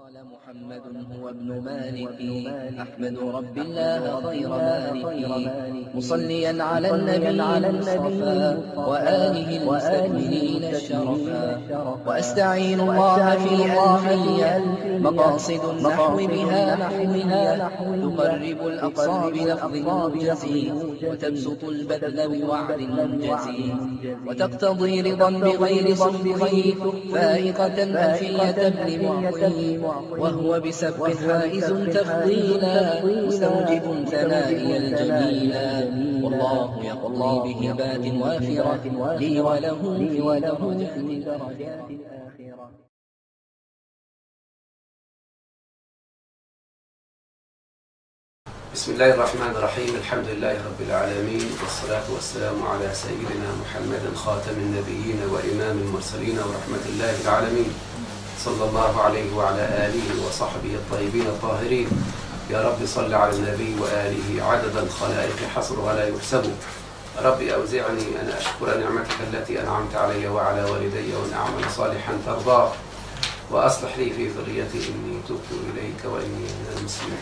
قال محمد هو ابن مالك أحمد رب الله خير مالك مصليا على النبي المصطفى وآله المستكملين الشرفا وأستعين الله في ألفية مقاصد النحو بها نحوها تقرب الأقصى بلفظ موجز وتبسط البذل بوعد منجز وتقتضي رضا بغير صدق فائقة ألفية ابن معطي وهو بسبب حائز تفضيلا مستوجب ثنائي الجميلا والله يقضي بهبات وافرة لي وله في درجات الآخرة بسم الله الرحمن الرحيم الحمد لله رب العالمين والصلاة والسلام على سيدنا محمد خاتم النبيين وإمام المرسلين ورحمة الله العالمين صلى الله عليه وعلى آله وصحبه الطيبين الطاهرين يا رب صل على النبي وآله عدد الخلائق حصرها لا يحسب ربي أوزعني أن أشكر نعمتك التي أنعمت علي وعلى والدي وأن أعمل صالحا ترضاه وأصلح لي في ذريتي إني تبت إليك وإني من المسلمين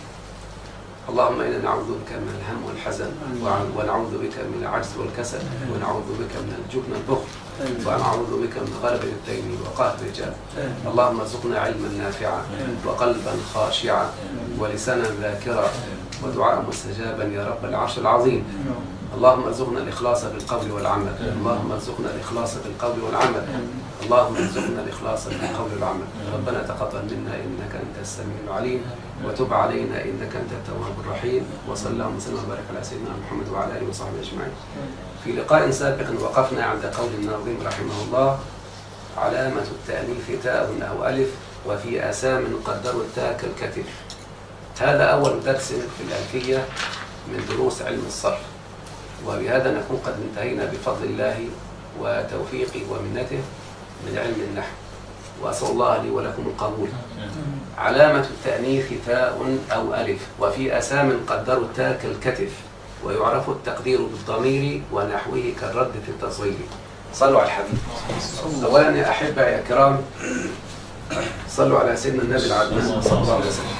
اللهم إنا نعوذ بك من الهم والحزن ونعوذ بك من العجز والكسل ونعوذ بك من الجبن والبخل ونعوذ بك من غلبة الدين وقهر الرجال اللهم ارزقنا علما نافعا وقلبا خاشعا ولسانا ذاكرا ودعاء مستجابا يا رب العرش العظيم اللهم ارزقنا الإخلاص في القول والعمل اللهم ارزقنا الإخلاص في القول والعمل اللهم ارزقنا الإخلاص في القول والعمل ربنا تقبل منا إنك أنت السميع العليم وتب علينا إنك أنت التواب الرحيم وصلى الله وسلم وبارك على سيدنا محمد وعلى آله وصحبه أجمعين في لقاء سابق وقفنا عند قول الناظم رحمه الله علامة التأليف تاء أو ألف وفي أسام قدروا التاء كالكتف هذا أول درس في الألفية من دروس علم الصرف وبهذا نكون قد انتهينا بفضل الله وتوفيقه ومنته من علم النحو وأسأل الله لي ولكم القبول علامة التأنيث تاء أو ألف وفي أسام قدروا التاء كالكتف ويعرف التقدير بالضمير ونحوه كالرد في التصغير صلوا على الحبيب أولا يا أحبة يا كرام صلوا على سيدنا النبي العدنان صلى الله عليه وسلم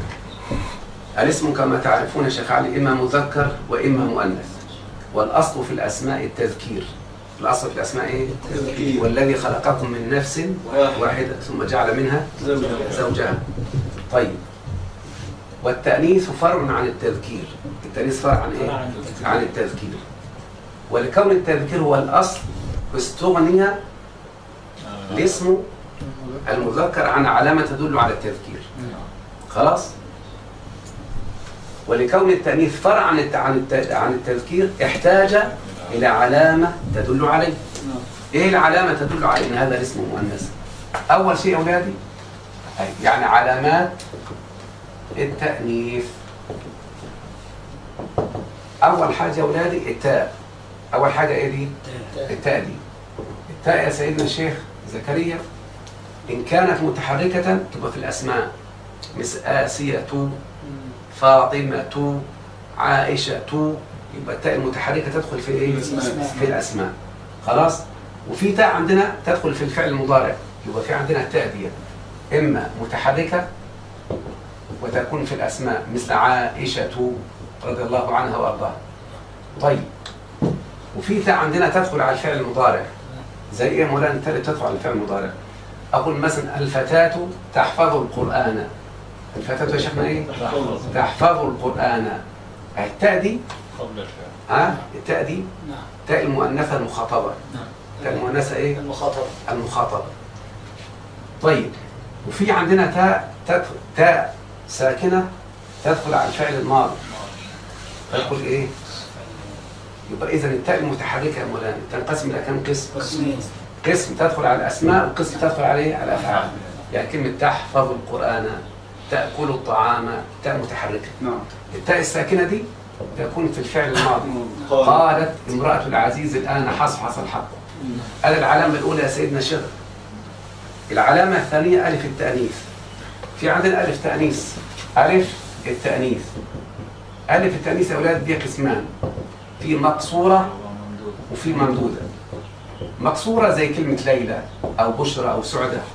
الاسم كما تعرفون شيخ علي إما مذكر وإما مؤنث والأصل في الأسماء التذكير الأصل في الأسماء إيه؟ تذكير. والذي خلقكم من نفس واحدة ثم جعل منها زوجها طيب والتأنيث فرع عن التذكير التأنيث فرع عن إيه؟ عن التذكير ولكون التذكير هو الأصل استغني الاسم المذكر عن علامة تدل على التذكير خلاص ولكون التأنيث فرع عن الت- عن الت- عن التذكير احتاج إلى علامة تدل عليه إيه العلامة تدل على إن هذا الاسم مؤنث أول شيء يا أولادي أي يعني علامات التأنيث أول حاجة يا أولادي التاء أول حاجة إيه دي؟ التاء دي التاء يا سيدنا الشيخ زكريا إن كانت متحركة تبقى في الأسماء مثل آسية فاطمة عائشة يبقى التاء المتحركة تدخل في إيه؟ في الأسماء خلاص وفي تاء عندنا تدخل في الفعل المضارع يبقى في عندنا التاء دي إما متحركة وتكون في الأسماء مثل عائشة رضي الله عنها وأرضاها طيب وفي تاء عندنا تدخل على الفعل المضارع زي إيه مولانا التاء اللي تدخل على الفعل المضارع أقول مثلا الفتاة تحفظ القرآن الفتاة يا شيخنا إيه؟ تحفظ القرآن التاء دي قبل الفعل ها التاء دي نعم تاء المؤنثة المخاطبة نعم تاء المؤنثة إيه؟ المخاطبة المخاطبة طيب وفي عندنا تاء تدخل تاء ساكنة تدخل على الفعل الماضي تدخل إيه؟ يبقى إذا التاء المتحركة يا مولانا تنقسم إلى كم قسم؟ قسمين قسم تدخل على الأسماء وقسم تدخل عليه على الأفعال يعني كلمة تحفظ القرآن تأكل الطعام تاء متحركة نعم التاء الساكنة دي تكون في الفعل الماضي قالت امرأة العزيز الآن حصحص الحق هذه العلامة الأولى يا سيدنا الشيخ العلامة الثانية ألف التأنيث في عندنا ألف تأنيث ألف التأنيث ألف التأنيث يا أولاد دي قسمان في مقصورة وفي ممدودة مقصورة زي كلمة ليلى أو بشرى أو سعدة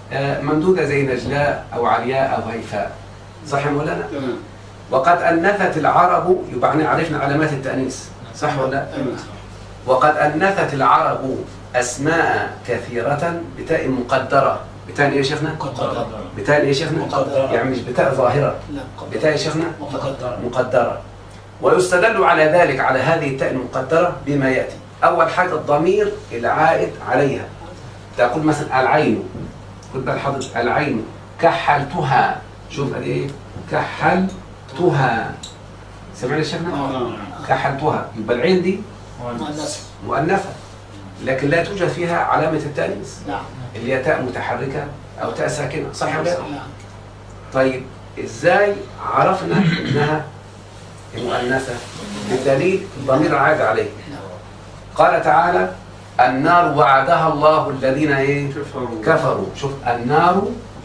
آه، ممدودة زي نجلاء أو علياء أو هيفاء صح يا مولانا؟ تمام وقد أنثت العرب يبقى احنا عرفنا علامات التأنيث صح ولا لا؟ تمام وقد أنثت العرب أسماء كثيرة بتاء مقدرة بتاء إيه يا شيخنا؟ مقدرة بتاء إيه يا شيخنا؟ مقدرة. يعني مش بتاء ظاهرة لا بتاء يا شيخنا؟ مقدرة مقدرة ويستدل على ذلك على هذه التاء المقدرة بما يأتي أول حاجة الضمير العائد عليها تقول مثلا العين خد بال حضرتك العين كحلتها شوف قد إيه كحلتها سمعنا يا شيخنا؟ نعم كحلتها يبقى العين دي مؤنث مؤنثة لكن لا توجد فيها علامة التأنيث نعم اللي هي تاء متحركة أو تاء ساكنة صح ولا لا؟ نعم طيب ازاي عرفنا انها مؤنثه بدليل ضمير عاد عليه قال تعالى النار وعدها الله الذين ايه كفروا كفروا شوف النار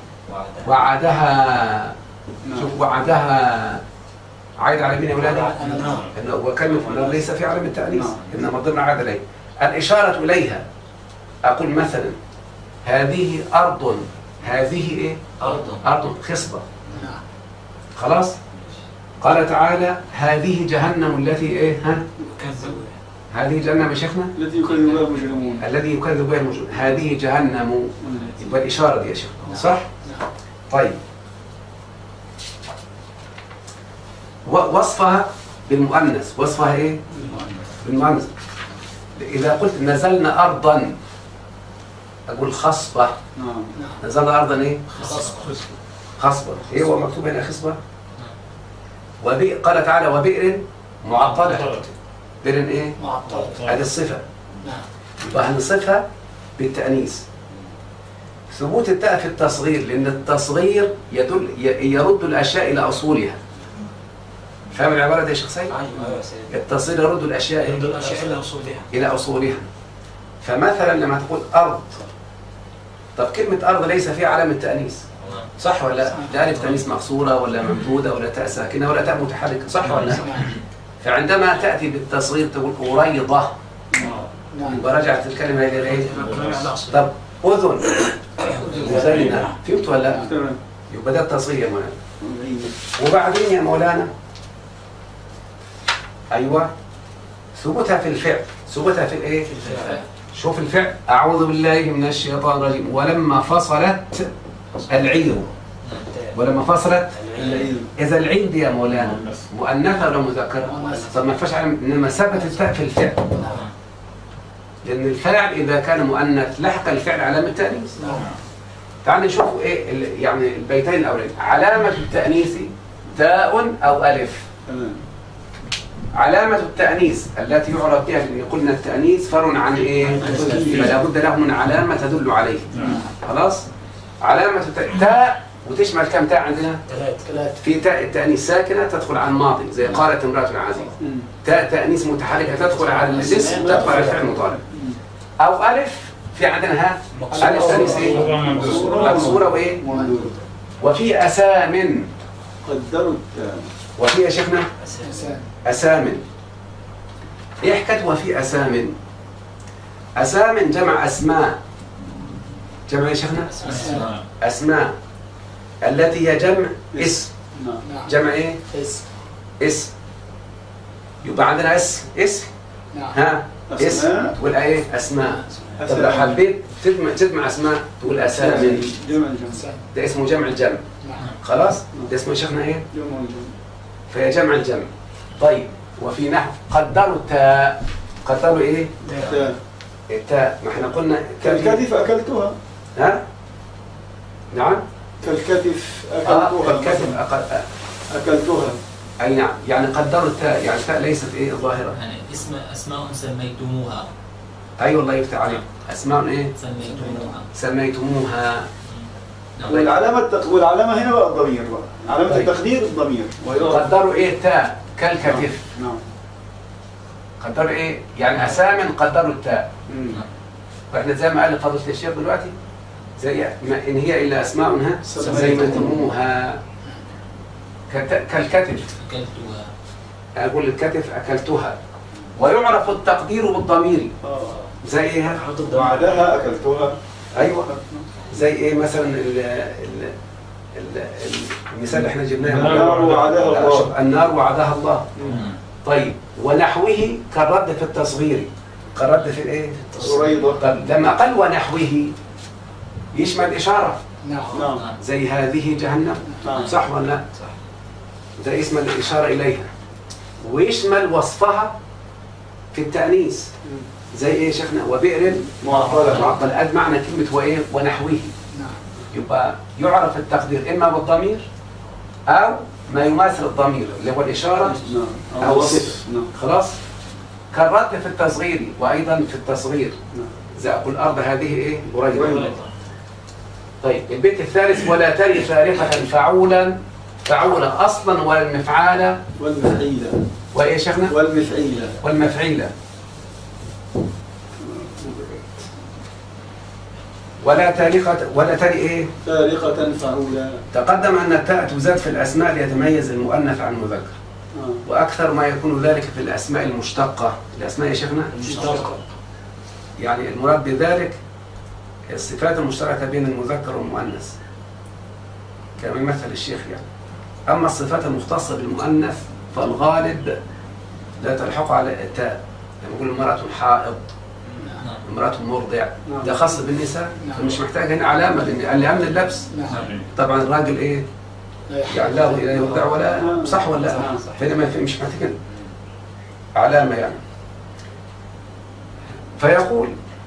وعدها شوف وعدها عايد على مين يا اولاد النار انه وكلمه النار ليس في علم التانيث نعم. انما ضمن عاد عليه الاشاره اليها اقول مثلا هذه ارض هذه ايه أرض ارض خصبه نعم خلاص قال تعالى هذه جهنم التي ايه ها كذب هذه جهنم يا شيخنا التي يكذب بها المجرمون الذي يكذب بها المجرم هذه جهنم يبقى الاشاره دي يا شيخ صح نعم طيب و- وصفها بالمؤنث وصفها ايه بالمؤنث اذا قلت نزلنا ارضا اقول خصبه نعم نعم نزلنا ارضا ايه خصب خصبة ايه هو مكتوب هنا خصبة وبئر قال تعالى وبئر معطلة بئر ايه معطلة هذه الصفة نعم يبقى هنصفها بالتأنيث ثبوت التاء في التصغير لأن التصغير يدل ي- يرد الأشياء إلى أصولها فاهم العبارة دي يا شيخ سيد؟ أيوة أيوة سيدي التصغير يرد الأشياء إيه؟ يرد الأشياء إلى أصولها إلى أصولها فمثلا لما تقول أرض طب كلمة أرض ليس فيها علامة تأنيث صح ولا لا؟ لا ألف تأنيث مقصورة ولا ممدودة ولا تاء ساكنة ولا تاء متحركة صح ولا لا؟ نعم فعندما تأتي بالتصغير تقول أريضة نعم يبقى رجعت الكلمة إلى إيه؟ على أصولها طب أذن أذننا فهمت ولا لا؟ تمام يبقى ده التصغير يا مولانا وبعدين يا مولانا أيوه ثبوتها في الفعل ثبوتها في الإيه؟ شوف الفعل أعوذ بالله من الشيطان الرجيم ولما فصلت العير ولما فصلت العلم إذا العين دي يا مولانا مؤنثة ولا مذكرة؟ مؤنثة. طب ما فيهاش علم إنما ثبت التاء في الفعل نعم لأن الفاعل إذا كان مؤنث لحق الفعل علامة التأنيث نعم تعال نشوف إيه ال- يعني البيتين الأولين علامة التأنيث تاء أو ألف تمام علامة التأنيث التي يعرف بها لأن قلنا التأنيث فرع عن إيه؟ فلا بد له من علامة تدل عليه خلاص؟ علامة الت- تاء وتشمل كم تاء عندنا؟ ثلاث ثلاث في تاء التأنيث ساكنة تدخل على الماضي زي قالت امرأة العزيز مم. تاء تأنيث متحركة تدخل على الاسم تدخل على الفعل المضارع أو ألف في عندنا ها ألف تأنيث إيه؟ مكسورة وإيه؟ ممدود وفي أسام قدروا التام وفي يا شيخنا أساسا أسام إيه حكاية وفي أسام؟ أسام جمع أسماء جمع يا شيخنا أساسا أسماء التي هي جمع اسم نعم نعم جمع إيه؟ اسم اسم يبقى عندنا اسم اسم نعم ها اسم أسماء. تقول ايه اسماء طب لو أسامي. حبيت تجمع تجمع اسماء تقول اسامي جمع الجمع أساسا ده اسمه جمع الجمع نعم خلاص ده اسمه يا شيخنا ايه جمع الجمع فهي جمع الجمع طيب وفي نحو قدروا التاء قدروا ايه تام التاء ما احنا قلنا التاء دي- كالكتف أكلتها ها نعم كالكتف اه أكلتها الكتف أقل... أكلتها اي نعم يعني قدروا التاء يعني التاء ليست ايه ظاهره يعني اسم أسماء سميتموها اي والله يفتح عليك اسماء ايه سميتموها سميتموها نعم. والعلامة التق- والعلامة هنا بقى الضمير بقى علامة طيب. التقدير الضمير ويرى قدروا ايه التاء كالكتف نعم قدروا ايه يعني اسامن قدروا التاء مم. واحنا زي ما قال فضيله الشيخ دلوقتي زي ما ان هي الا اسماء ها سميتموها كت- كالكتف أكلتها اقول الكتف اكلتها ويعرف التقدير بالضمير آه. زي ايه وعدها أكلتها ايوه زي ايه مثلا ال ال ال- المثال اللي احنا جبناه النار وعدها الله. شوف، النار وعدها الله طيب ونحوه كالرد في التصغير كالرد في الايه؟ قريضة طب لما قال ونحوه يشمل اشاره نعم نعم زي هذه جهنم نعم صح ولا لا؟ ده اسم الإشارة إليها ويشمل وصفها في التأنيث زي إيه يا شيخنا وبئر معطلة معطل قد معنى كلمة وإيه ونحوه نعم يبقى يعرف التقدير إما بالضمير أو ما يماثل الضمير اللي هو الإشارة نعم أو أو الصفة وصف نعم خلاص كالرد في التصغير وأيضا في التصغير نعم. زي أقول الأرض هذه إيه قريبة قريبة. طيب البيت الثالث ولا تري فارقة فعولا فعولا أصلا ولا المفعال والمفعيلة وإيه يا شيخنا والمفعيلة والمفعيلة ولا تارقة ولا تري إيه فارقة فعولا تقدم أن التاء تزاد في الأسماء ليتميز المؤنث عن المذكر آه. وأكثر ما يكون ذلك في الأسماء المشتقة الأسماء يا شيخنا مشتركة يعني المراد بذلك الصفات المشتركة بين المذكر والمؤنث كما يمثل الشيخ يعني أما الصفات المختصة بالمؤنث فالغالب لا تلحق على التاء لما يقول امرأة حائض نعم امرأة مرضع نعم. ده خاص بالنساء نعم. فمش محتاج هنا علامة لأن قال لي أمن اللبس نعم طبعا الراجل إيه لا يحتاج. يعني لا لا يرضع ولا صح ولا لا نعم. فهنا ما في مش محتاج علامة يعني فيقول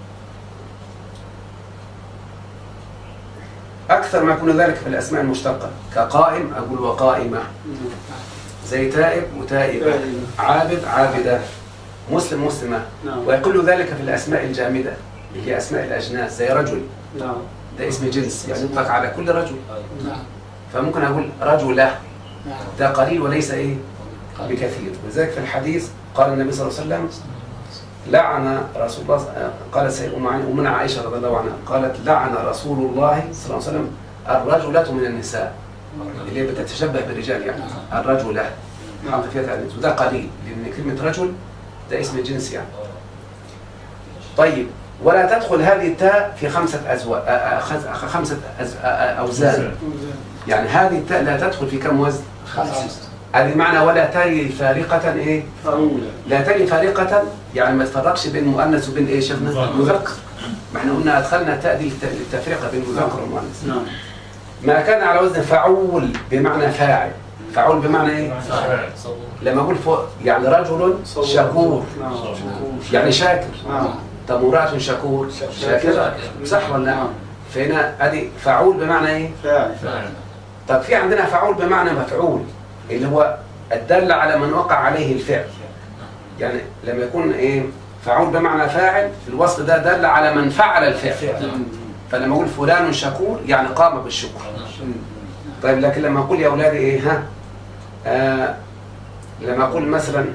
أكثر ما يكون ذلك في الأسماء المشتقة كقائم أقول وقائمة زي تائب وتائبة تائبة. عابد عابدة مسلم مسلمة نعم ويقل ذلك في الأسماء الجامدة اللي هي أسماء الأجناس زي رجل نعم ده اسم جنس يعني يطلق على كل رجل نعم فممكن أقول رجلة نعم ده قليل وليس إيه بكثير ولذلك في الحديث قال النبي صلى الله عليه وسلم لعن رسول الله قالت سيد أم عائشة- أمنا عائشة رضي الله عنها قالت لعن رسول الله صلى الله عليه وسلم الرجلة من النساء اللي هي بتتشبه بالرجال يعني الرجلة حط فيها تأنيث وده قليل لأن كلمة رجل ده اسم جنس يعني طيب ولا تدخل هذه التاء في خمسة أزواج خمسة أز... آ- آ- أوزان يعني هذه التاء لا تدخل في كم وزن؟ خمسة هذه معنى ولا تري فارقة إيه؟ فعولا لا تري فارقة يعني ما تفرقش بين مؤنث وبين إيه شيخنا؟ مذكر ما احنا قلنا أدخلنا التاء دي للت- للتفرقة بين المذكر والمؤنث نعم ما كان على وزن فعول بمعنى فاعل فعول بمعنى إيه؟ فاعل صبور لما أقول فوق يعني رجل صبور. شكور نعم شكور يعني شاكر نعم طب امرأة شكور شاكرة صح ولا لا؟ نعم فهنا ادي فعول بمعنى ايه؟ فاعل فاعل طب في عندنا فعول بمعنى مفعول اللي هو الدل على من وقع عليه الفعل يعني لما يكون ايه فعول بمعنى فاعل الوصف ده دل على من فعل الفعل فلما اقول فلان شكور يعني قام بالشكر طيب لكن لما اقول يا اولادي ايه ها آه لما اقول مثلا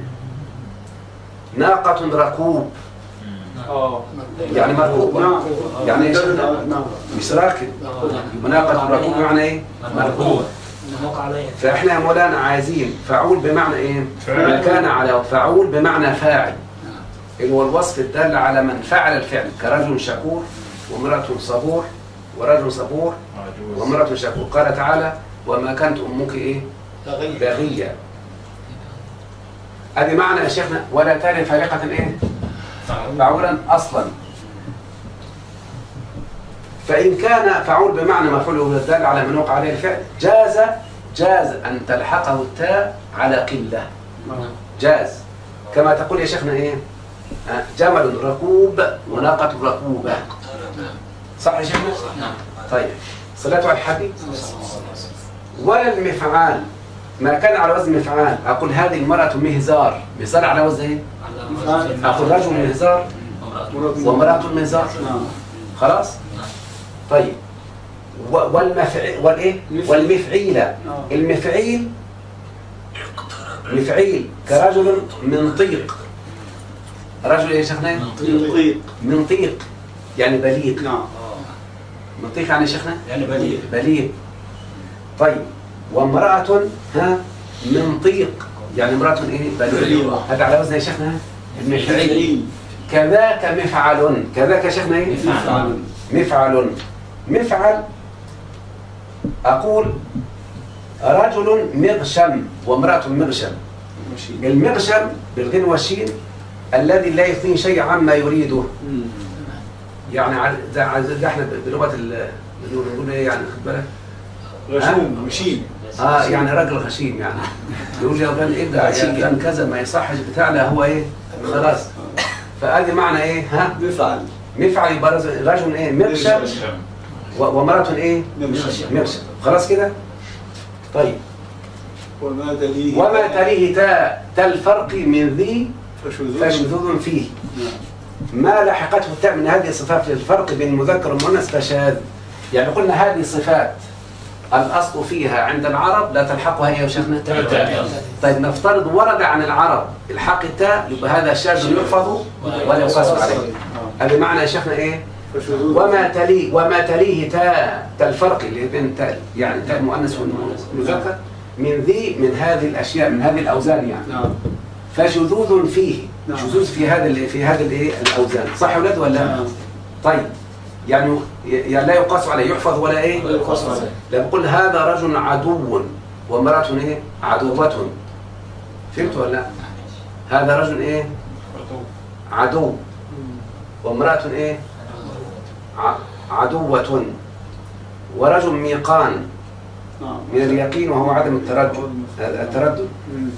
ناقة ركوب اه يعني مركوبة نعم يعني ايش نعم مش راكب يبقى ناقة ركوب بمعنى ايه؟ مركوب نموق عليه فاحنا يا مولانا عايزين فعول بمعنى ايه؟ فاعل. ما كان على فعول بمعنى فاعل اللي هو الوصف الدال على من فعل الفعل كرجل شكور وامرأة صبور ورجل صبور وامرأة شكور قال تعالى وما كانت أمك إيه؟ تغير بغية هذه معنى يا شيخنا ولا تري فارقة إيه؟ فعولا أصلا فإن كان فعول بمعنى مفعول وهو الدال على من وقع عليه الفعل جاز جاز أن تلحقه التاء على قلة جاز كما تقول يا شيخنا إيه؟ آه، جمل ركوب وناقة ركوبة صح يا شيخنا؟ نعم طيب صلاة على الحبيب ولا المفعال ما كان على وزن مفعال أقول هذه المرأة مهزار مهزار على وزن إيه؟ على أقول رجل مهزار وامرأة مهزار نعم خلاص طيب و- والمفعيل والايه مفعيل. والمفعيلة آه. المفعيل مفعيل كرجل منطيق رجل يا شيخنا يطيق منطيق يعني بليغ نعم منطيق يعني يا شيخنا يعني بليغ بليغ طيب وامرأة ها منطيق يعني امرأة ايه بليغ بليغة. هذا على وزن يا شيخنا المفعيل مفعيل كذاك مفعل كذاك يا شيخنا ايه مفعل مفعل مفعل أقول رجل مغشم وامرأة مغشم ماشي المغشم بالغين والشين الذي لا يثني شيء عما يريده مم. يعني ع- ده ع- ده احنا بلغه ال بنقول بنقول ايه يعني خد بالك غشوم مشين اه يعني راجل غشيم يعني يقول لي يا فلان ابدا يا فلان كذا ما يصحش بتاعنا هو ايه خلاص فادي معنى ايه ها مفعل مفعل يبقى رجل رجل ايه مغشم و- وامراه ايه مغشم. مغشم خلاص كده طيب وما تليه وما تليه تاء تاء الفرق من ذي فشذوذ فشذوذ فيه نعم. ما لحقته التاء من هذه الصفات في الفرق بين المذكر والمؤنث فشاذ يعني قلنا هذه صفات الأصل فيها عند العرب لا تلحقها هي وشيخنا طيب نفترض ورد عن العرب الحق التاء يبقى هذا شاذ يحفظ ولا يقاس عليه آه. هذا معنى يا شيخنا ايه فشذوذ وما تلي وما تليه تاء تاء الفرق اللي بين تاء يعني تاء المؤنث والمذكر من ذي من هذه الاشياء من هذه الاوزان يعني نعم فشذوذ فيه نعم. شذوذ في هذا ال- في هذا الايه الاوزان صح يا ولاد ولا لا؟ نعم. طيب يعني يعني لا يقاس عليه يحفظ ولا ايه ولا يقاس عليه. لما قل هذا رجل عدو وامرأة ايه عدوة فهمت ولا لا هذا رجل ايه عدو وامرأة ايه ع- عدوة ورجل ميقان نعم من اليقين وهو عدم التردد التردد مم.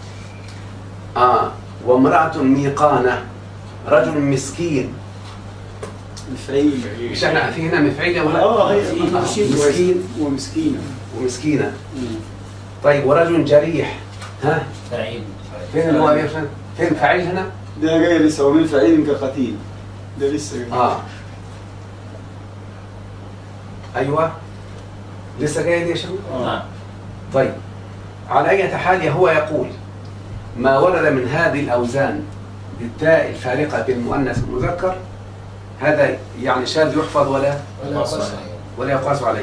آه وامرأة ميقانة رجل مسكين مفعيل مش احنا في هنا مفعيلة ولا اه هي آه، مسكين ومسكينة ومسكينة مم. طيب ورجل جريح ها فعيل فين اللي هو يفهم فين فعيل هنا ده جاي لسه ومن فعيل كقتيل ده لسه جاي. اه ايوه لسه جاي دي يا شباب آه. نعم طيب على اي حال هو يقول ما ورد من هذه الاوزان بالتاء الفارقه بين المؤنث والمذكر هذا يعني شاذ يحفظ ولا ولا يقاس عليه. ولا يقاس عليه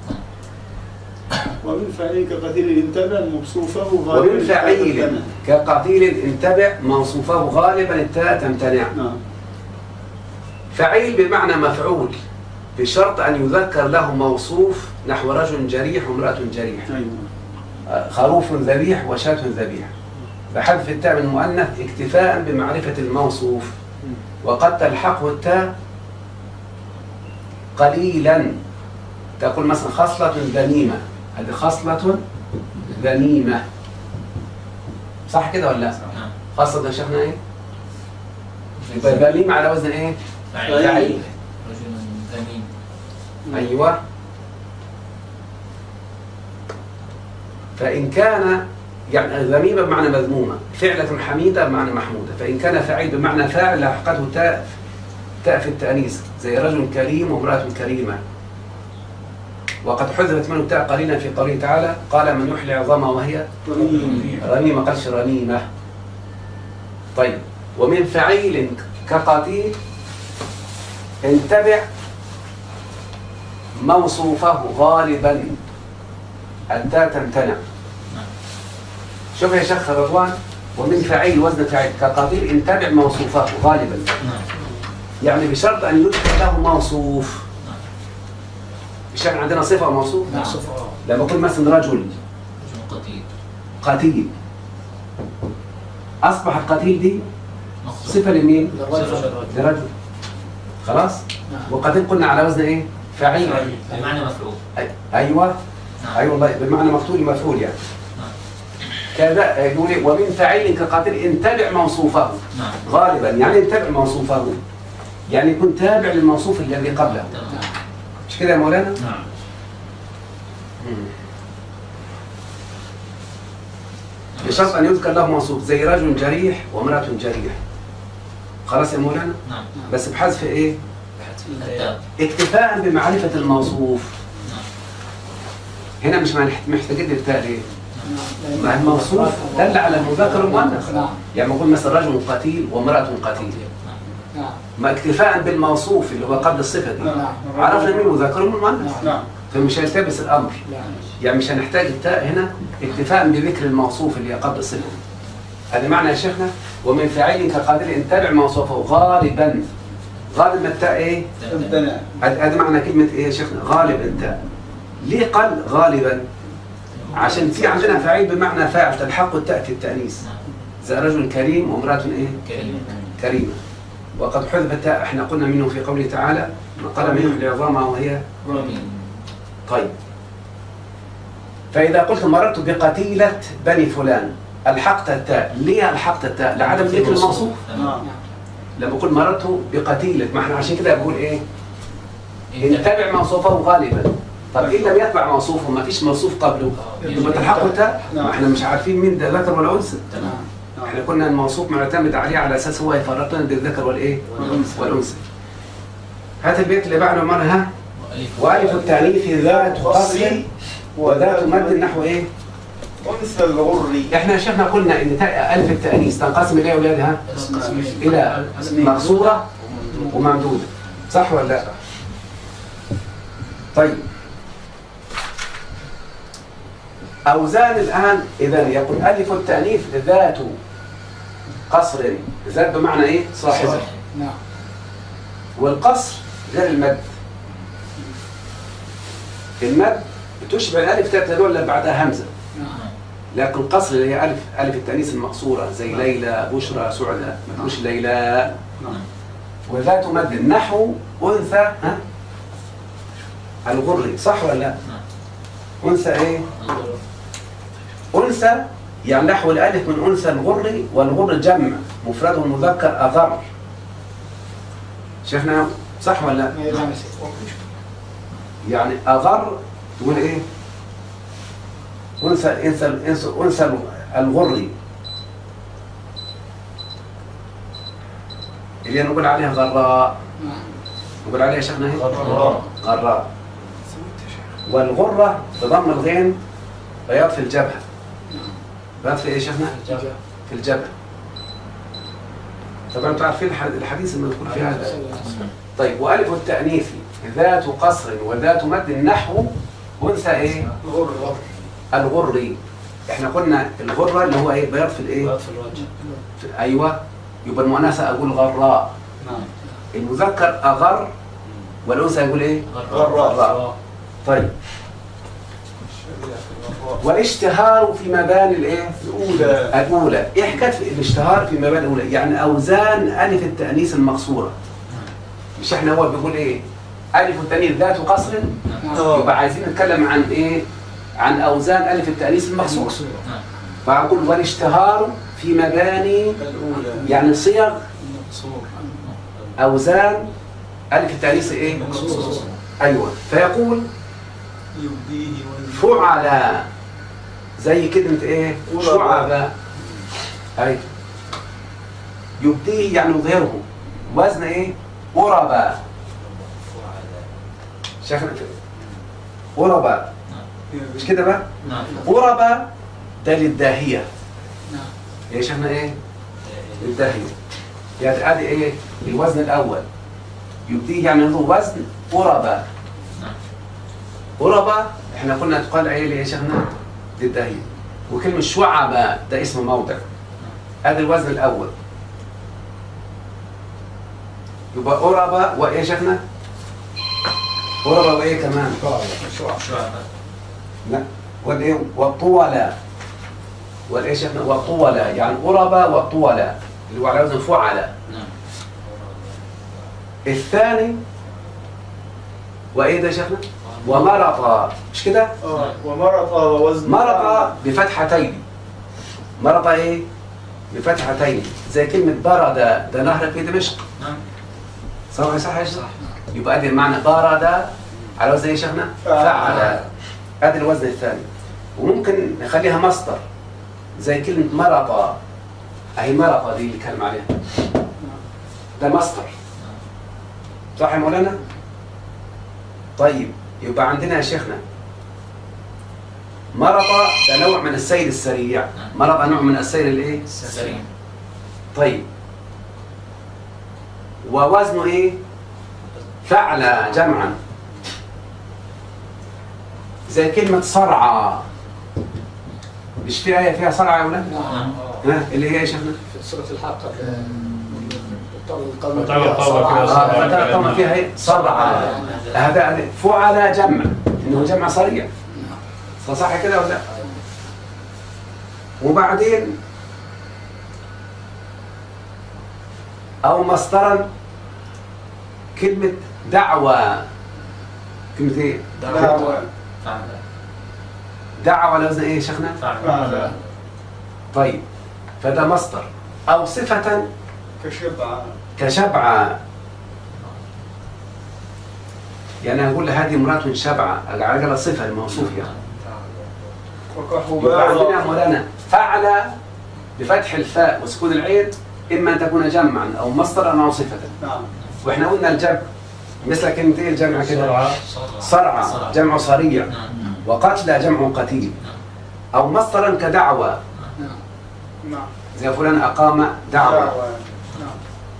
ومن فعيل كقتيل انتبه موصوفه غالبا ومن فعيل كقتيل انتبع موصوفه غالبا التاء تمتنع نعم فعيل بمعنى مفعول بشرط أن يذكر له موصوف نحو رجل جريح وامرأة جريح ايوه خروف ذبيح وشاة ذبيح بحذف التاء من المؤنث اكتفاء بمعرفة الموصوف وقد تلحقه التاء قليلا تقول مثلا خصلة ذميمة هذه خصلة ذميمة صح كده ولا لا؟ نعم خاصة يا شيخنا ايه؟ يبقى ذميمة على وزن ايه؟ فعيل فعيل رجل ذميم أيوة فإن كان يعني ذميمة بمعنى مذمومة فعلة حميدة بمعنى محمودة فإن كان فعيل بمعنى فاعل لاحقته تاء تاء في التأنيث زي رجل كريم وامرأة كريمة وقد حذفت منه تاء قليلا في قوله تعالى قال من يحيي العظام وهي رميم رميمة قالش رميمة طيب ومن فعيل كقتيل انتبع موصوفه غالبا التاء تمتنع شوف يا شيخ رضوان ومن فعيل وزن فعيل كقتيل انتبع موصوفه غالبا نعم يعني بشرط ان يذكر له موصوف مش احنا عندنا صفه وموصوف نعم لما اقول مثلا رجل رجل قتيل قتيل اصبح القتيل دي مقصود صفه لمين؟ للرجل. لرجل خلاص وقتيل قلنا على وزن ايه؟ فعيل بمعنى مفعول أي- ايوه نعم ايوه والله بمعنى مقتول مفعول يعني نعم كذا يقول إيه؟ ومن فعيل كقاتل انتبع موصوفه نعم غالبا يعني انتبع موصوفه يعني يكون تابع للموصوف الذي قبله تمام مش كده يا مولانا؟ نعم بشرط ان يذكر له موصوف زي رجل جريح وامراه جريح خلاص يا مولانا؟ نعم بس بحذف ايه؟ التاء اكتفاء بمعرفة الموصوف نعم هنا مش محت- محتاجين للتاء ليه؟ مع الموصوف دل على المذكر والمؤنث نعم يعني بقول مثلا رجل قتيل وامرأة قتيل نعم نعم ما اكتفاء بالموصوف اللي هو قبل الصفة دي نعم عرفنا مين المذكر والمؤنث نعم فمش هيلتبس الأمر نعم يعني مش هنحتاج التاء هنا اكتفاء بذكر الموصوف اللي قبل الصفة هذا معنى يا شيخنا ومن فاعل كقادر ان تبع موصوفه غالبا غالب التاء ايه امتنع هذا هذا معنى كلمة ايه يا شيخنا غالب التاء ليه قال غالبا عشان في عندنا فعيل بمعنى فاعل تلحق التاء في التأنيث نعم زي رجل كريم وامرأة ايه كريم كريمة وقد حذف التاء احنا قلنا منه في قوله تعالى نقل منه العظام وهي رميم طيب فإذا قلت مررت بقتيلة بني فلان ألحقت التاء ليه ألحقت التاء لعدم ذكر الموصوف تمام لما أقول مررت بقتيلة ما احنا عشان كده بقول إيه إيه إن تبع موصوفه غالبا طب إن لم يتبع موصوفه ما فيش موصوف قبله يبقى تلحقه التاء ما احنا مش عارفين مين ده ذكر ولا أنثى تمام احنا كنا الموصوف معتمد عليه على أساس هو يفرق لنا بين الذكر والإيه والأنثى هات البيت اللي بعده مرها وألف وألف التأنيث ذات قصر وذات مد نحو إيه انثى الغري احنا شفنا قلنا ان تاء الف التانيث تنقسم الى اولادها الى مقصوره وممدوده صح ولا لا طيب اوزان الان اذا يقول الف التانيث ذات قصر ذات بمعنى ايه صاحبه نعم والقصر غير المد المد تشبه الالف تاء تدل اللي بعدها همزه نعم لكن قصر اللي هي ألف ألف التأنيث المقصورة زي ليلى بشرى سعدى ما تقولش ليلى وذات مد نحو أنثى ها الغري صح ولا لا؟ أنثى إيه؟ أنثى يعني نحو الألف من أنثى الغر والغر جمع مفرده المذكر أغر شفنا صح ولا لا؟ ما نعم يا شيخ يعني أغر تقول إيه؟ أنثى أنثى أنثى أنثى الغري اللي نقول عليها غراء نعم نقول عليها شيخنا إيه؟ غراء. غراء والغرة بضم الغين بياض في الجبهة بياض في إيه يا شيخنا؟ في الجبهة طبعا انتوا عارفين الح- الحديث المذكور في هذا طيب وألف التأنيث ذات قصر وذات مد نحو أنثى إيه؟ غر غر الغري احنا قلنا الغرة اللي هو ايه بياض في الايه في الوجه في- ايوه يبقى المؤنثة اقول غراء نعم المذكر اغر والانثى يقول ايه غراء. طيب والاشتهار في مباني الايه الأولى الاولى ايه حكايه في الاشتهار في مباني الاولى يعني اوزان الف التانيث المقصوره مش احنا هو بيقول ايه الف التانيث ذات قصر آه. يبقى عايزين نتكلم عن ايه عن اوزان الف التانيث المقصوره نعم فأقول والاشتهار في مباني الأولى يعني صيغ مقصور أوزان ألف التأنيث إيه؟ مقصور. أيوه فيقول يبديه وينزل. فعل زي كلمة إيه؟ شعب أي يبديه يعني يظهره وزن إيه؟ قربا شيخنا قربا مش كده بقى؟ نعم قربا ده للداهية نعم يا شيخنا إيه؟ للداهية يعني ادي ايه الوزن الاول يبديه يعني له وزن قربة نعم قربة احنا قلنا تقال ايه يا شيخنا للداهية وكلمة شعبة ده اسم موضع ادي الوزن الاول يبقى قربة وايه يا شيخنا قربة وايه كمان شعبة لا والايه والطولة والايه يا شيخنا والطولة يعني قربة والطولة اللي هو على وزن فعلة نعم الثاني وايه ده يا شيخنا ومرط مش كده آه. ومرط ووزن مرط بفتحتين مرط ايه بفتحتين زي كلمة برد ده نهر في دمشق نعم صح صح يا شيخ يبقى ادي المعنى برد على وزن ايه يا شيخنا فعل. فعل ادي الوزن الثاني وممكن نخليها مصدر زي كلمة مرط اهي مرط دي اللي كلم عليها ده مصدر صح يا مولانا طيب يبقى عندنا يا شيخنا مرض ده نوع من السير السريع مرض نوع من السير الايه سريع طيب ووزنه ايه فعل جمعا زي كلمة صرعى مش في آية فيها صرعى يا ولاد؟ نعم ها اللي هي يا شيخنا في سورة الحاقة القلب وطبعا طبعا كده آه، فترى طبعا فيها إيه؟ صرع هذا فعل جمع انه جمع صريع صح كده ولا لا؟ وبعدين او مصدرا كلمة دعوة كلمة ايه؟ دعوة دعوة على وزن ايه يا شيخنا؟ فعل طيب فده مصدر او صفة كشبع كشبعة يعني أقول هذه امرأة شبعة أجعلها صفة الموصوف يعني يبقى عندنا يا وكحبارة مولانا فعل بفتح الفاء وسكون العين إما أن تكون جمعا أو مصدرا أو صفة نعم وإحنا قلنا الجمع مثل كلمة إيه الجمع كده سرعة صرع جمع صريع نعم. وقتل جمع قتيل أو مصدرا كدعوة نعم زي فلان أقام دعوة دعوة نعم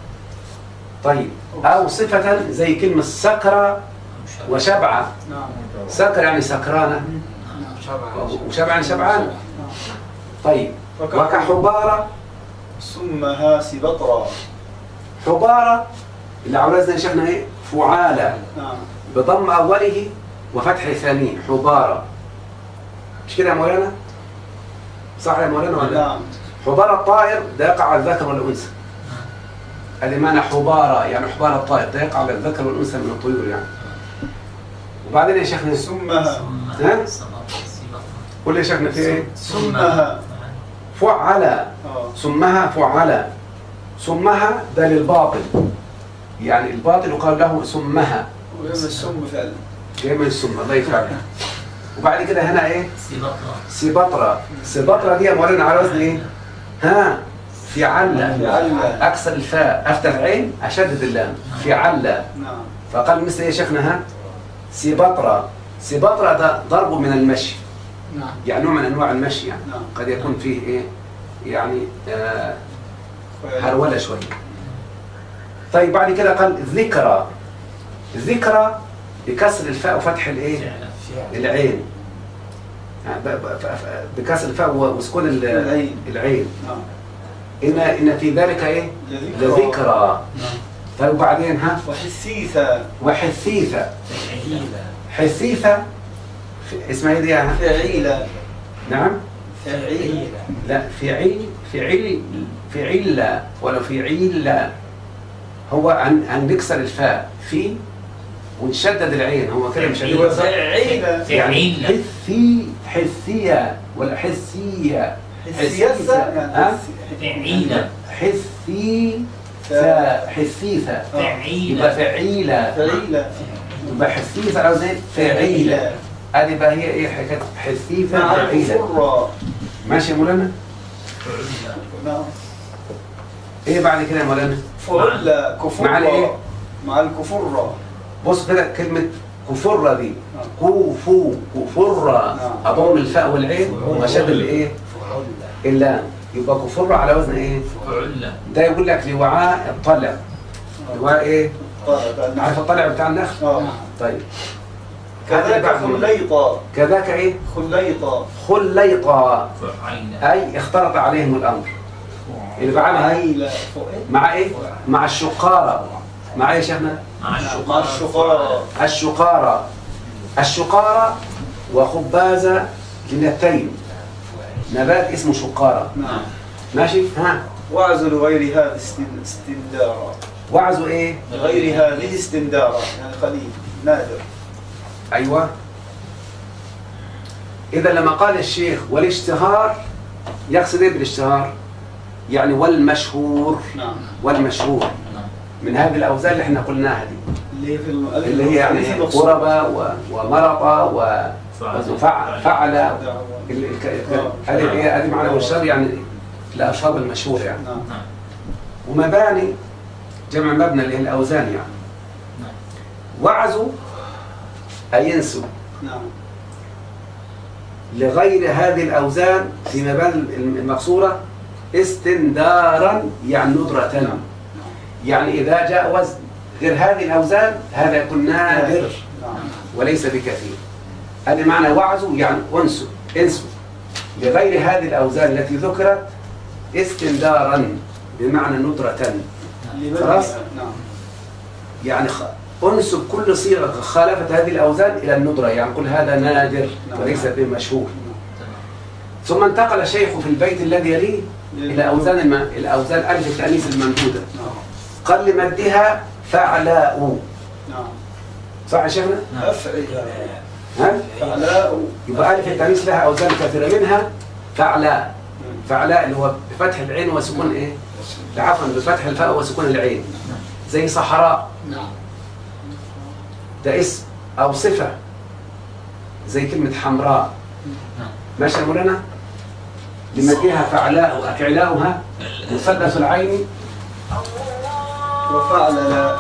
طيب أو صفة زي كلمة سكرة وشبعة نعم سكر يعني سكرانة وشبعا يعني شبعان طيب وكحبارة سمها سبطرا حبارة اللي عاوزنا شفنا ايه فعالة نعم بضم أوله وفتح ثانيه حبارة مش كده يا مولانا؟ صح يا مولانا ولا لا؟ نعم حبارة الطائر ده يقع على الذكر والأنثى هذه معنى حبارة يعني حبارة الطائر ده يقع على الذكر والأنثى من الطيور يعني وبعدين يا شيخنا سمها ها؟ قول لي يا شيخنا في ايه؟ سمها فعل اه سمها فعل سمها ده للباطل يعني الباطل يقال له سمها ويوم السم فعلا جاي من السم الله يفعل وبعد كده هنا ايه سبطرة سبطرة دي يا مولانا على وزن ايه ها فعل فعل. اكسر الفاء افتح عين اشدد اللام فعل نعم فقال مثل ايه يا شيخنا ها سبطرة سبطرة ده ضرب من المشي نعم يعني نوع من انواع المشي يعني نعم. قد يكون فيه ايه يعني آه هرولة شوية طيب بعد كده قال ذكرى ذكرى بكسر الفاء وفتح الايه العين يعني ب- ب- ف- ف- بكسر الفاء وسكون ال- العين. العين نعم ان ان في ذلك ايه لذكرى. لذكرى طيب وبعدين ها وحثيثة وحثيثة حثيثة في- اسمها ايه دي يا- فعيلة نعم فعيلة لا فعيل فعيل فعيل ولا فعيل هو عن عن نكسر الفاء في ونشدد العين هو كده مش أيوة، فعيلة يعني حثي حثية ولا حثية حثيثة ها؟ يعني حثي فا- حثيثة آه. يبقى فعيلة فعيلة يبقى حثيثة عاوز ايه؟ فعيلة هذه بقى هي ايه حكاية حثيثة مع فعيلة الكفرة ماشي يا مولانا؟ نعم ايه بعد كده يا مولانا؟ فعلة مع الإيه؟ كفرة مع الكفرة بص كده كلمة كفرة دي كوفو كفرة نعم. أضم الفاء والعين وأشد الإيه؟ اللام يبقى كفرة على وزن إيه؟ ده يقول لك لوعاء الطلع لوعاء إيه؟ طيب عارف الطلع بتاع النخل؟ آه. طيب هذا كذلك بعد خليطة كذاك إيه؟ خليطة خليطة أي اختلط عليهم الأمر اللي بعدها عيلة فوق- مع إيه؟ مع الشقارة مع إيه يا شيخنا؟ مع الشقارة الشقارة الشقارة وخبازة جنتين نبات اسمه شقارة نعم ماشي ها واعزل غير هذا استن- استندارا وعزوا ايه غير هذه استندارا يعني قليل نادر ايوه اذا لما قال الشيخ والاشتهار يقصد ايه بالاشتهار يعني والمشهور نعم والمشهور من هذه الاوزان اللي احنا قلناها دي اللي هي في الم... اللي هي يعني في المقصود. قربة و- ومرطة و- وفعل فعل ال- ال- هذه هي- هذه معنى والشر يعني الاشهار المشهور يعني نعم ومباني جمع مبنى اللي هي الاوزان يعني وعزوا اي ينسوا نعم لغير هذه الاوزان في مباني المقصوره استندارا يعني ندرة يعني اذا جاء وزن غير هذه الاوزان هذا يكون نادر نعم وليس بكثير هذا معنى وعزوا يعني انسوا انسوا لغير هذه الاوزان التي ذكرت استندارا بمعنى ندرة خلاص؟ نعم يعني خ... انسب كل صيغه خالفت هذه الاوزان الى الندره يعني قل هذا نادر نعم. وليس بمشهور تمام ثم انتقل الشيخ في البيت الذي يليه الى اوزان الم... الاوزان الف التانيث الممدوده نعم قال لمدها فعلاء نعم صح يا شيخنا؟ نعم أفعل ها؟ فعلاء يبقى الف التانيث لها اوزان كثيره منها فعلاء فعلاء اللي هو بفتح العين وسكون ايه؟ عفوا بفتح الفاء وسكون العين زي صحراء نعم ده اسم او صفه زي كلمه حمراء نعم ماشي يا مولانا لمدها فعلاء أفعلاؤها مثلث العين وفعل لا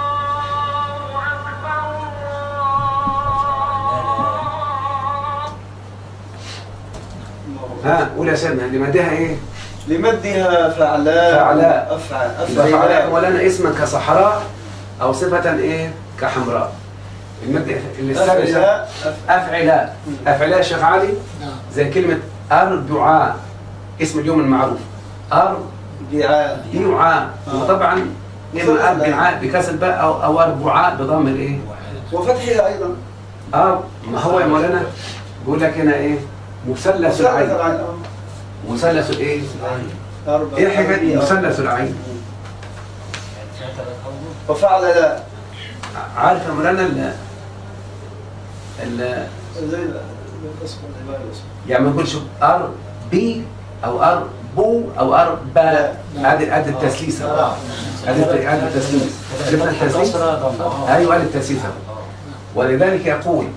ها قول يا سيدنا لمدها ايه؟ لمدها فعلاء فعلاء. أفعل يبقى فعلاء أفعل مولانا اسما كصحراء او صفة ايه؟ كحمراء المد اللي السادسة أفعلاء أفعلاء أفعلاء يا شيخ علي نعم زي كلمة أربعاء اسم اليوم المعروف أربعاء دعاء وطبعا إما أربعاء بكسر الباء أو أو أربعاء بضم الإيه؟ وفتحها أيضا اه ما هو يا مولانا بيقول لك هنا ايه مثلث مثلث العين العين آه. مثلث الايه أربعة ايه حكايه أربعة. مثلث العين وفعل لا عارف يا مولانا ال ال زي القسم العبارة يعني ما نقولش ار بي او ار بو او ار با هذه هذه التسليسه هذه هذه التسليس شفنا التسليس ايوه هذه التسليسه ولذلك يقول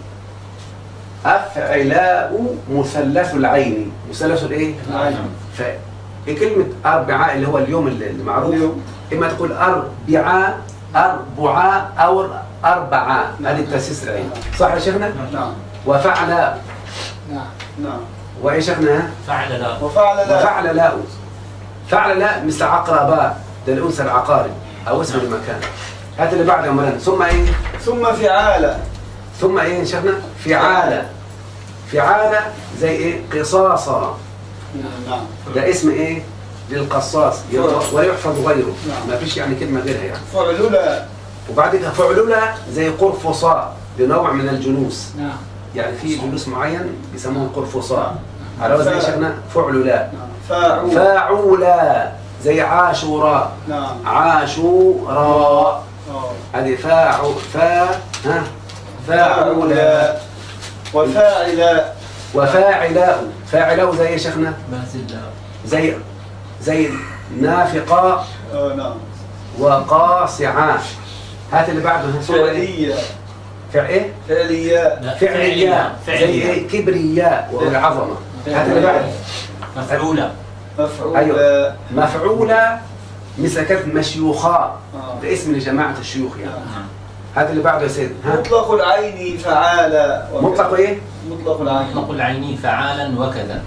افعلاء مثلث العين مثلث الايه العين فكلمة أربعاء اللي هو اليوم اللي المعروف اليوم. إما تقول أربعاء أربعاء أو أربعاء هذه التأسيس العين صح يا شيخنا؟ نعم وفعل نعم نعم وإيه شيخنا؟ فعل لا وفعل لا وفعل لا فعل لا مثل عقرباء ده الأنثى العقارب أو اسم المكان هذا اللي بعده مولانا ثم إيه؟ ثم فعال ثم إيه يا شيخنا؟ فعالة فعالة زي إيه؟ قصاصا نعم ده اسم إيه؟ للقصاص ولا يحفظ غيره نعم. ما فيش يعني كلمة غيرها يعني فعلولا وبعد كده فعلولة زي قرفصاء لنوع من الجلوس نعم يعني في جلوس معين بيسموه قرفصاء على وزن يا شيخنا فعلولا نعم فاعول فاعولا زي عاشوراء نعم عاشوراء آه. هذه فاع فا ها فاعولا وفاعل وفاعلاء فاعلاء زي يا شيخنا بازل لا زي زي نافقاء آه نعم وقاصعاء هات اللي بعده ها، سورة إيه؟ فعلية فع ايه فعلية لا فعلياء زي فعلياء ايه كبرياء والعظمه هات اللي بعده مفعولة مفعول أيوة. مفعولة مثل كلمة مشيوخاء آه. ده اسم لجماعة الشيوخ يعني نعم هذا اللي بعده يا سيد ها مطلق العين فعال مطلق ايه؟ مطلق العين مطلق العين فعالا وكذا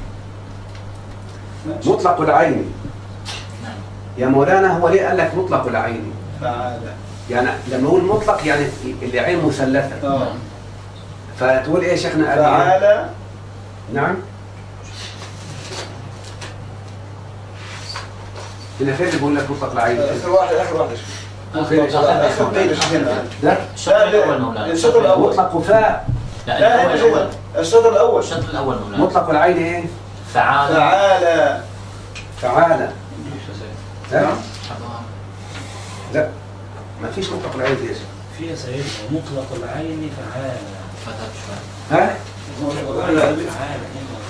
مطلق العين نعم يا مولانا هو ليه قال لك مطلق العين؟ فعال يعني لما نقول مطلق يعني العين مثلثة آه. فتقول ايه يا شيخنا قال إيه؟ فعال نعم هنا فين اللي بيقول لك مطلق العين؟ اخر واحد اخر واحد اخر بيت هنا لا الشطر الأول مولانا الشطر الأول. مطلق فاء لا لا الأول هنا الأول هنا. الشطر الاول الشطر الأول مولانا مطلق العين ايه؟ فعالا فعال تعالى ها؟ نعم. لا ما فيش مطلق العين دي يا شيخ في يا سيدنا مطلق العين فعال فتح شوي ها؟ فعال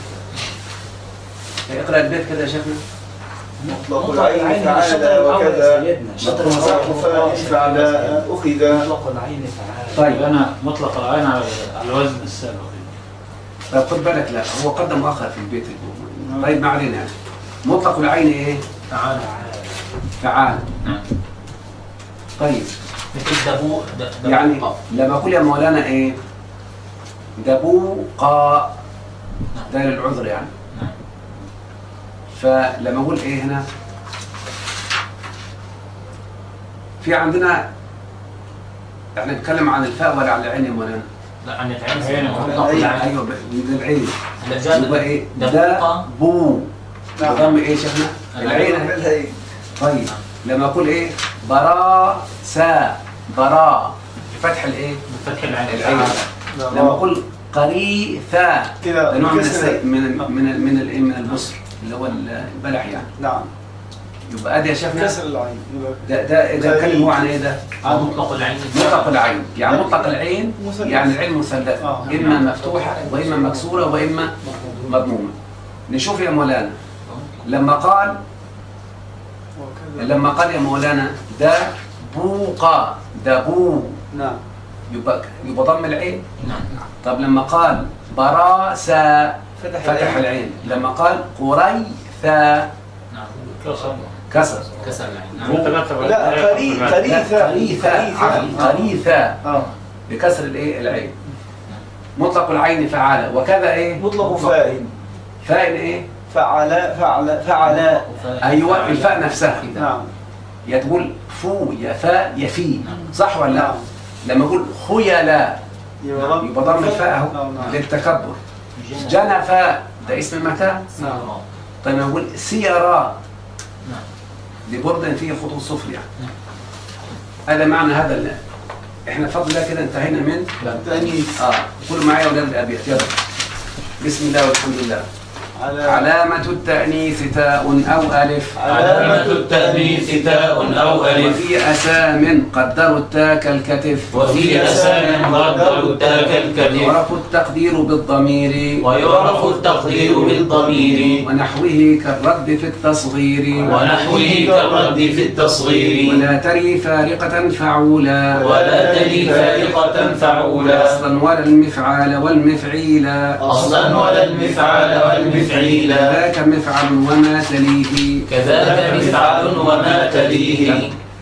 اقرا البيت كده يا شيخنا مطلق العين فعال وكذا مطلق فاء فعلاء أخذ مطلق العين فعال طيب. انا مطلق العين على على الوزن السابق طيب خد بالك لا هو قدم مؤخر في البيت الأول. طيب ما علينا يعني مطلق العين ايه؟ تعالى فعال نعم طيب مثل دبو د- دبو يعني قاف. لما اقول يا مولانا ايه؟ دبوقا ده للعذر يعني نعم فلما اقول ايه هنا؟ في عندنا يعني نتكلم عن الفاء ولا عن العين يا مولانا؟ لا عن العين العين. مطلق العين ايوه من العين هلا جاء يبقى ايه؟ دبوقا دبو نعم. بضم ايه يا شيخنا؟ العين العين طيب لما اقول ايه براء سا براء بفتح الايه بفتح العين العين لما اقول قريثا كده ده نوع من بكسر- السي... من ال- من ال- من الايه من البصر اللي هو البلح يعني نعم يبقى ادي يا شيخنا كسر العين يبقى ده ده ده قريث. كلمه هو عن ايه ده؟ مطلق العين مطلق العين يعني مطلق العين مثلث. يعني العين مثلثة آه. إما مفتوحة وإما مكسورة وإما مضمومة نشوف يا مولانا لما قال وكذا. لما قال يا مولانا ده بوقا ده بو نعم يبقى يبقى ضم العين نعم طب لما قال براسا فتح فتح العين لما قال قريثا نعم كسر كسر كسر العين نعم لا قري لا، قريثة قريثا عفوا، قريثا اه بكسر الايه العين مطلق العين فعال وكذا ايه مطلق فاعل فاعل ايه فعل فعل فعل ايوه الفاء نفسها نعم يا تقول فو يا فاء يا في صح ولا لا نعم. لما اقول خيلا يبقى ضم يبقى ضم الفاء اهو نعم نعم للتكبر جنفا ده اسم المكان نعم طيب لما اقول سيرا نعم. لبرد فيه خطوط صفر يعني هذا معنى هذا ال- احنا بفضل الله كده انتهينا من تأنيث اه قولوا معايا يا اولاد الابيات يلا بسم الله والحمد لله على علامة التأنيث تاء أو ألف علامة التأنيث تاء أو ألف وفي أسام قدروا التاء كالكتف وفي أسام قدر التاء كالكتف يعرف التقدير بالضمير ويعرف التقدير بالضمير ونحوه كالرد في التصغير ونحوه كالرد في التصغير ولا تري فارقة فعولا ولا تلي فارقة فعولا أصلا ولا المفعال والمفعيل أصلا ولا المفعال والمفعيل ذاك مفعل وما تليه كذاك مفعل وما تليه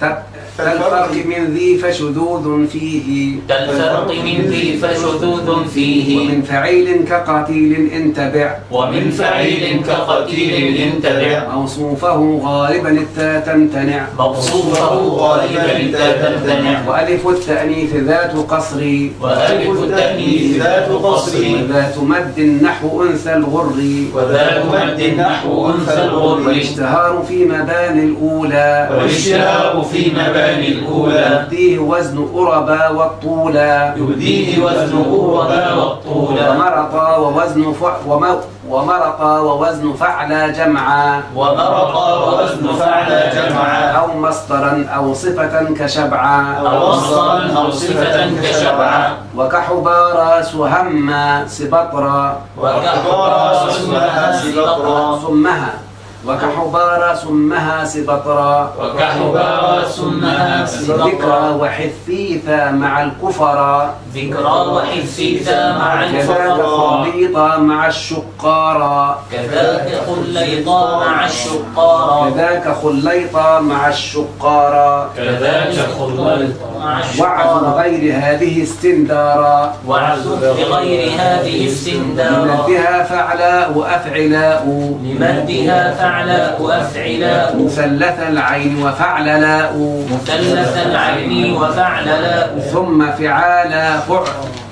كالفرق من ذي فشذوذ فيه كالفرق من ذي فشذوذ فيه ومن فعيل كقتيل انتبع ومن فعيل كقتيل انتبع موصوفه غالبا التا تمتنع مقصوفه غالبا التا تمتنع وألف التأنيث ذات قصر وألف التأنيث ذات قصر وذات مد نحو أنثى الغر وذات مد نحو أنثى الغر والاشتهار في مباني الأولى والاشتهار في مباني الأولى يبديه وزن أربا والطولا يبديه وزن أوربا والطولا ومرطا ووزن ف... وم... ومرطا ووزن فعلى جمعا ومرقا ووزن فعل جمعا أو مصدرا أو صفة كشبعا أو مصدرا أو صفة كشبعا وكحبارا سهما سبطرا وكحبارا سمها سبطرا سمها وكحبارا سمها سبطرا وكحبارا سمها ذكرى سبطرا وحثيثا مع الكفرا ذكرى وحثيثا مع كذاك الفقراء خليطا مع الشقارا كذاك خليطا مع الشقارى كذاك خليطا مع الشقارا كذاك خليط مع وعد الشقارى غير هذه استندارا وعزف بغير هذه استندارا لمدها فعلاء أفعلاء لمدها فعلاء أفعلاء مثلث العين وفعللاء مثلث العين وفعللاء ثم فعالا فع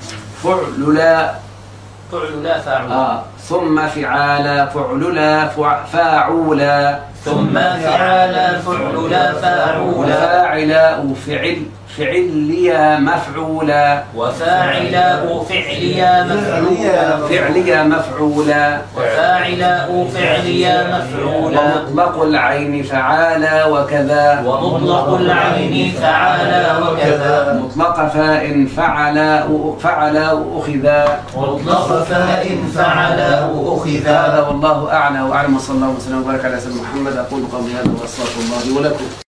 فعللا فعل لا فاعل آه ثم فعالا فعللا فع فاعولا ثم فعالا فعل لا فاعولا وفاعلاء فعل فعليا مفعولا وفاعلاء فعليا مفعولا فعليا مفعولا وفاعلاء فعليا مفعولا ومطلق العين فعالا وكذا ومطلق العين فعالا وكذا مطلق فاء فعلا فعلا أخذا مطلق فاء فعلاء هذا أخذا والله أعلى وأعلم وصلى الله وسلم وبارك على سيدنا محمد أقول قولي هذا وأستغفر الله لي ولكم